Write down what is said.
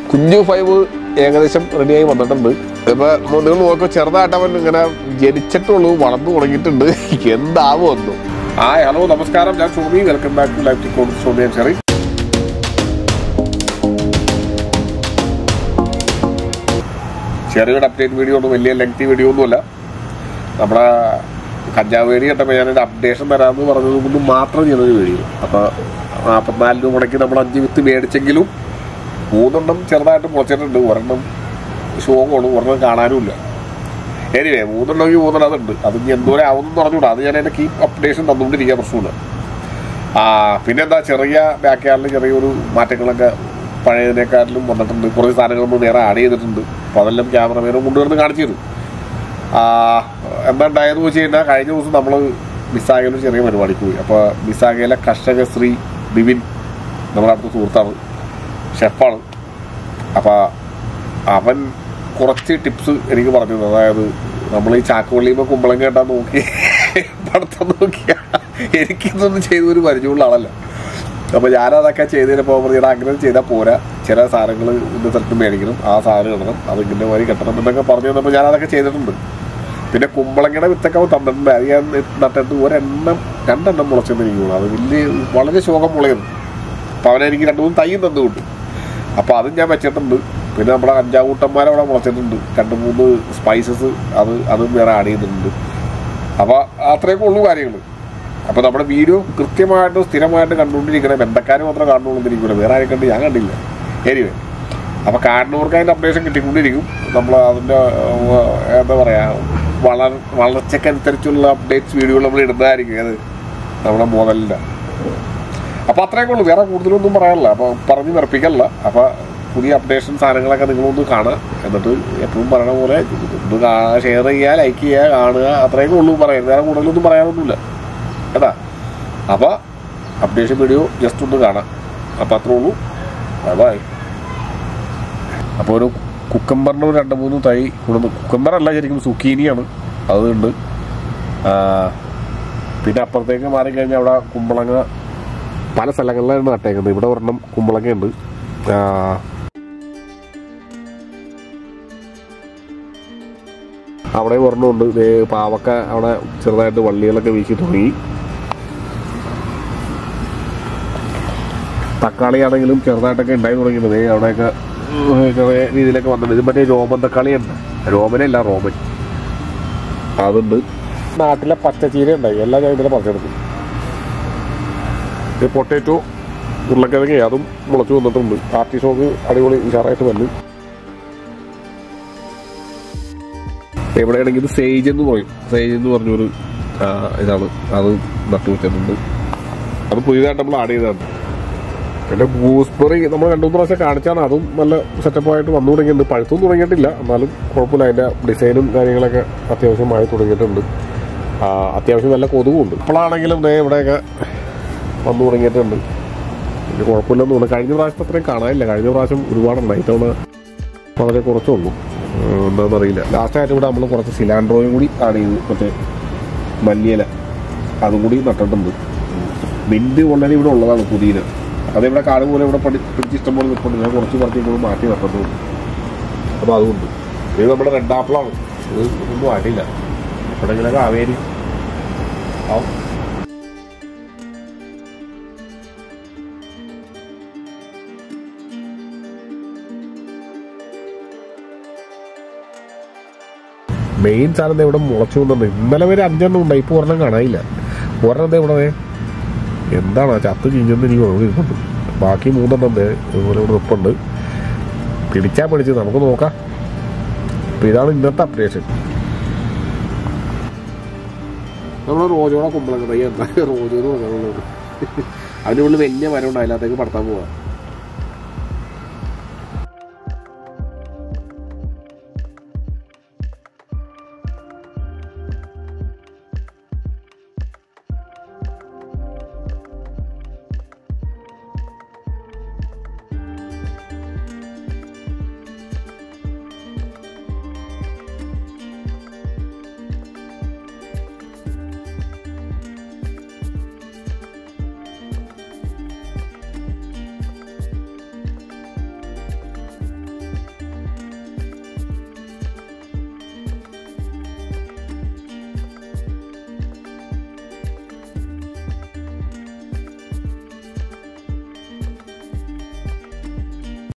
കുഞ്ഞു ഫൈവ് ഏകദേശം റെഡിയായി വന്നിട്ടുണ്ട് ഇപ്പൊ നിങ്ങൾ നോക്കുമ്പോൾ ചെറുതായിട്ട് അവൻ ഇങ്ങനെ ജനിച്ചിട്ടുള്ളൂ വളർന്നു തുടങ്ങിയിട്ടുണ്ട് എന്താവും ഒന്നും ആ ഹലോ നമസ്കാരം ഞാൻ Somi welcome back to life ടിക്കോൺ സോമി ആൻഡ് ചെറി ചെറിയൊരു അപ്ഡേറ്റ് വീഡിയോ ഒന്നും വലിയ ലെങ്തി വീഡിയോ ഒന്നുമല്ല നമ്മുടെ കഞ്ചാവ് വേടി കേട്ടപ്പോൾ ഞാനൊരു അപ്ഡേഷൻ തരാമെന്ന് പറഞ്ഞത് കൊണ്ട് മാത്രം ചെയ്തൊരു വീഡിയോ അപ്പോൾ നാൽപ്പത്തിനാല് രൂപ മുടക്കി നമ്മൾ അഞ്ച് വിത്ത് മേടിച്ചെങ്കിലും മൂന്നെണ്ണം ചെറുതായിട്ട് മുളച്ചിട്ടുണ്ട് ഒരെണ്ണം ഷോങ്ങാണ് ഒരെണ്ണം കാണാനുമില്ല എനിവേ മൂന്നെണ്ണമെങ്കിൽ മൂന്നെണ്ണം അതുണ്ട് അത് ഇനി എന്തോരം ആവുമെന്ന് പറഞ്ഞുകൂടാ അത് ഞാൻ എൻ്റെ കീപ്പ് അപ്ഡേഷൻ തന്നുകൊണ്ടിരിക്കുക പ്രശ്നമില്ല ആ പിന്നെന്താ ചെറിയ ബാക്ക് യാർഡിൽ ചെറിയൊരു മാറ്റങ്ങളൊക്കെ പഴയതിനേക്കാട്ടിലും വന്നിട്ടുണ്ട് കുറച്ച് സാധനങ്ങളൊന്നും വേറെ ആഡ് ചെയ്തിട്ടുണ്ട് അപ്പോൾ അതെല്ലാം ക്യാമറമാനും കൊണ്ടുവന്ന് കാണിച്ചു തരും ആ, എന്താ ഉണ്ടായെന്ന് വെച്ച് കഴിഞ്ഞാൽ കഴിഞ്ഞ ദിവസം നമ്മൾ മിസ്സാകയിൽ ഒരു ചെറിയ പരിപാടിക്ക് പോയി അപ്പോൾ മിസ്സാകയിലെ കർഷക ശ്രീ ബിബിൻ നമ്മുടെ അടുത്ത സുഹൃത്താണ് ഷെഫാണ് അപ്പോൾ അവൻ കുറച്ച് ടിപ്സ് എനിക്ക് പറഞ്ഞു തന്നു. അതായത് നമ്മൾ ഈ ചാക്കുവള്ളിയുമ്പോൾ കുമ്പളം കേട്ടാ നോക്കി പഠിത്തം നോക്കിയ എനിക്കിതൊന്നും ചെയ്ത ഒരു പരിചയമുള്ള ആളല്ല അപ്പോൾ ഞാനതൊക്കെ ചെയ്തതിനപ്പോൾ പറഞ്ഞാൽ അങ്ങനെ ചെയ്താൽ പോരാ ചില സാധനങ്ങൾ ഇന്ന സ്ഥലത്ത് മേടിക്കണം ആ സാധനം ഇടണം അത് ഇങ്ങനെ വഴി കെട്ടണം എന്നൊക്കെ പറഞ്ഞു തന്നപ്പോൾ ഞാൻ അതൊക്കെ ചെയ്തിട്ടുണ്ട് പിന്നെ കുമ്പളങ്ങയുടെ വിത്തൊക്കെ അവൻ തന്നിട്ടുണ്ട് അത് ഞാൻ നട്ടിട്ട് ഒരെണ്ണം രണ്ടെണ്ണം മുളച്ചെന്ന് എനിക്ക് തോന്നുന്നു അത് വലിയ വളരെ ശോകം മുളയുന്നു അപ്പോൾ അവനെനിക്ക് രണ്ട് മൂന്ന് തൈയും തന്നു കിട്ടും അപ്പോൾ അതും ഞാൻ വെച്ചിട്ടുണ്ട് പിന്നെ നമ്മുടെ അഞ്ചാവൂട്ടന്മാരെ അവിടെ മുളച്ചിട്ടുണ്ട് രണ്ട് മൂന്ന് സ്പൈസസ് അത് അതും വേറെ ആഡ് ചെയ്തിട്ടുണ്ട് അപ്പോൾ അത്രയൊക്കെ ഉള്ളൂ കാര്യങ്ങൾ അപ്പോൾ നമ്മുടെ വീഡിയോ കൃത്യമായിട്ട് സ്ഥിരമായിട്ട് കണ്ടുകൊണ്ടിരിക്കണേ ബന്ധക്കാർ മാത്രമേ കാണുള്ളൂ എന്നിരിക്കില്ല വേറെ ആരും കണ്ട് ഞാൻ കണ്ടില്ല എനിവേ അപ്പോൾ കാണുന്നവർക്ക് അതിൻ്റെ അപ്ഡേഷൻ കിട്ടിക്കൊണ്ടിരിക്കും നമ്മൾ അതിൻ്റെ ഏഹ്, എന്താ പറയുക വളർ വളർച്ചക്കനുസരിച്ചുള്ള അപ്ഡേറ്റ്സ് വീഡിയോകൾ നമ്മൾ ഇടുന്നതായിരിക്കും അത് നമ്മുടെ മോഡലിൻ്റെ അപ്പോൾ അത്രയൊക്കെ ഉള്ളൂ വേറെ കൂടുതലൊന്നും പറയാനില്ല അപ്പോൾ പറഞ്ഞ് വെറുപ്പിക്കല്ല അപ്പോൾ പുതിയ അപ്ഡേഷൻ സാധനങ്ങളൊക്കെ നിങ്ങളൊന്ന് കാണുക എന്നിട്ട് എപ്പോഴും പറയണ പോലെ ഒന്ന് ഷെയർ ചെയ്യുക ലൈക്ക് ചെയ്യുക കാണുക അത്രയൊക്കെ ഉള്ളൂ പറയാൻ വേറെ കൂടുതലൊന്നും പറയാനൊന്നുമില്ല കേട്ടാ അപ്പോൾ അപ്ഡേഷൻ വീഡിയോ ജസ്റ്റ് ഒന്ന് കാണാം അപ്പോൾ അത്രേ ഉള്ളൂ ബൈ അപ്പോൾ ഒരു കുക്കമ്പറിൻ്റെ ഒരു രണ്ട് മൂന്ന് തൈ കൊണ്ടുവന്ന് കുക്കമ്പർ അല്ല ശരിക്കും സുക്കീനിയാണ് അതുണ്ട് ആ, പിന്നെ അപ്പുറത്തേക്ക് മാറിക്കഴിഞ്ഞാൽ അവിടെ കുമ്പളങ്ങ പല സ്ഥലങ്ങളിലാണ് നട്ടേക്കുന്നത് ഇവിടെ ഒരെണ്ണം കുമ്പളങ്ങ ഉണ്ട് ആ, അവിടെ ഒരെണ്ണമുണ്ട് ദേ പാവക്ക അവിടെ ചെറുതായിട്ട് വള്ളികളൊക്കെ വീശി തുടങ്ങി തക്കാളി ആണെങ്കിലും ചെറുതായിട്ടൊക്കെ ഉണ്ടായി തുടങ്ങിയിട്ടുണ്ട് ദേ അവിടെയൊക്കെ ഉം, ചെറിയ രീതിയിലൊക്കെ വന്നിട്ടുണ്ട് ഇത് മറ്റേ രോമൻ തക്കാളി ഉണ്ട് രോമനല്ല റോമൻ അതുണ്ട് നാട്ടിലെ പച്ചച്ചീര ഉണ്ടായി എല്ലാ ഞാൻ ഇതിനെ പറിച്ചെടുക്കും ഇത് പൊട്ടേറ്റോ ഉരുളക്കിഴങ്ങ് അതും മുളച്ചു വന്നിട്ടുണ്ട് പാർട്ടി ഷോക്ക് അടിപൊളി ഉഷാറായിട്ട് വന്നു എവിടെയാണെങ്കിൽ ഇത് സേജ് എന്ന് പറയും സേജ് എന്ന് പറഞ്ഞൊരു ആ, ഇതാണ് അത് നട്ടു വെച്ചിട്ടുണ്ട് അത് പുതിയതായിട്ട് നമ്മൾ ആഡ് ചെയ്തതാണ് പിന്നെ ഗൂസ്ബെറി നമ്മൾ രണ്ടു മൂന്ന് പ്രാവശ്യം കാണിച്ചാണ് അതും നല്ല സെറ്റപ്പായിട്ട് വന്നു തുടങ്ങിയിട്ടുണ്ട് പഴുത്തും തുടങ്ങിയിട്ടില്ല എന്നാലും കുഴപ്പമില്ല അതിൻ്റെ ഡിസൈനും കാര്യങ്ങളൊക്കെ അത്യാവശ്യമായി തുടങ്ങിയിട്ടുണ്ട് ആ, അത്യാവശ്യം നല്ല കൊതുകുണ്ട് ഇപ്പോഴാണെങ്കിലും ദേ ഇവിടെയൊക്കെ വന്നു തുടങ്ങിയിട്ടുണ്ട് വലിയ കുഴപ്പമില്ലെന്ന് തോന്നുന്നു കഴിഞ്ഞ പ്രാവശ്യത്തെ അത്രയും കാണാനില്ല കഴിഞ്ഞ പ്രാവശ്യം ഒരുപാടുണ്ടായി ഇത്തവണ വളരെ കുറച്ചേ ഉള്ളൂ ഏഹ് എന്താണെന്നറിയില്ല ലാസ്റ്റായിട്ട് ഇവിടെ നമ്മൾ കുറച്ച് സിലാൻഡ്രോയും കൂടി ആഡ് ചെയ്തു മറ്റേ മല്ലിയില അതും കൂടി നട്ടിട്ടുണ്ട് മിൻറ്റ് ഓൾറെഡി ഇവിടെ ഉള്ളതാണ് പുതിയ അതിവിടെ കാട് പോലെ ഇവിടെ പഠി പിടിച്ച് ഇഷ്ടംപോലെ നിൽപ്പുണ്ട് ഞാൻ കുറച്ച് കുറച്ച് കൂടി മാറ്റി നട്ടിട്ടുണ്ട് അപ്പോൾ അതുകൊണ്ട് ഇത് നമ്മുടെ റെഡ് ആപ്പിളാണ് ഇത് ഒന്നും ആയിട്ടില്ല എപ്പോഴെങ്കിലൊക്കെ ആവേരി ആവും മെയിൻ സാധനം ദേ ഇവിടെ മുളച്ചു വന്നിട്ടുണ്ട് ഇന്നലെ വരെ അഞ്ചെണ്ണം ഉണ്ടായി ഇപ്പോൾ ഒരെണ്ണം കാണാനില്ല ഒരെണ്ണം ദേ ഇവിടെ ദേ എന്താണ് ആ ചത്ത് ചീഞ്ഞെന്ന് എനിക്ക് ഇവിടെ ഇരിപ്പുണ്ട് ബാക്കി മൂന്നെണ്ണം ദേ ഇതുപോലെ ഇവിടെ നിൽപ്പുണ്ട് പിടിച്ചാൽ പിടിച്ച് നമുക്ക് നോക്കാം അപ്പോൾ ഇതാണ് ഇന്നത്തെ അപ്ഡേഷൻ നമ്മൾ റോജോടെ കുമ്പളങ്ങ തൈ എന്താ റോജോ എന്ന് പറഞ്ഞത് അതിനുള്ളിൽ വലിയ മരം ഉണ്ട് അതിനകത്തേക്ക് പടത്താൻ പോവാം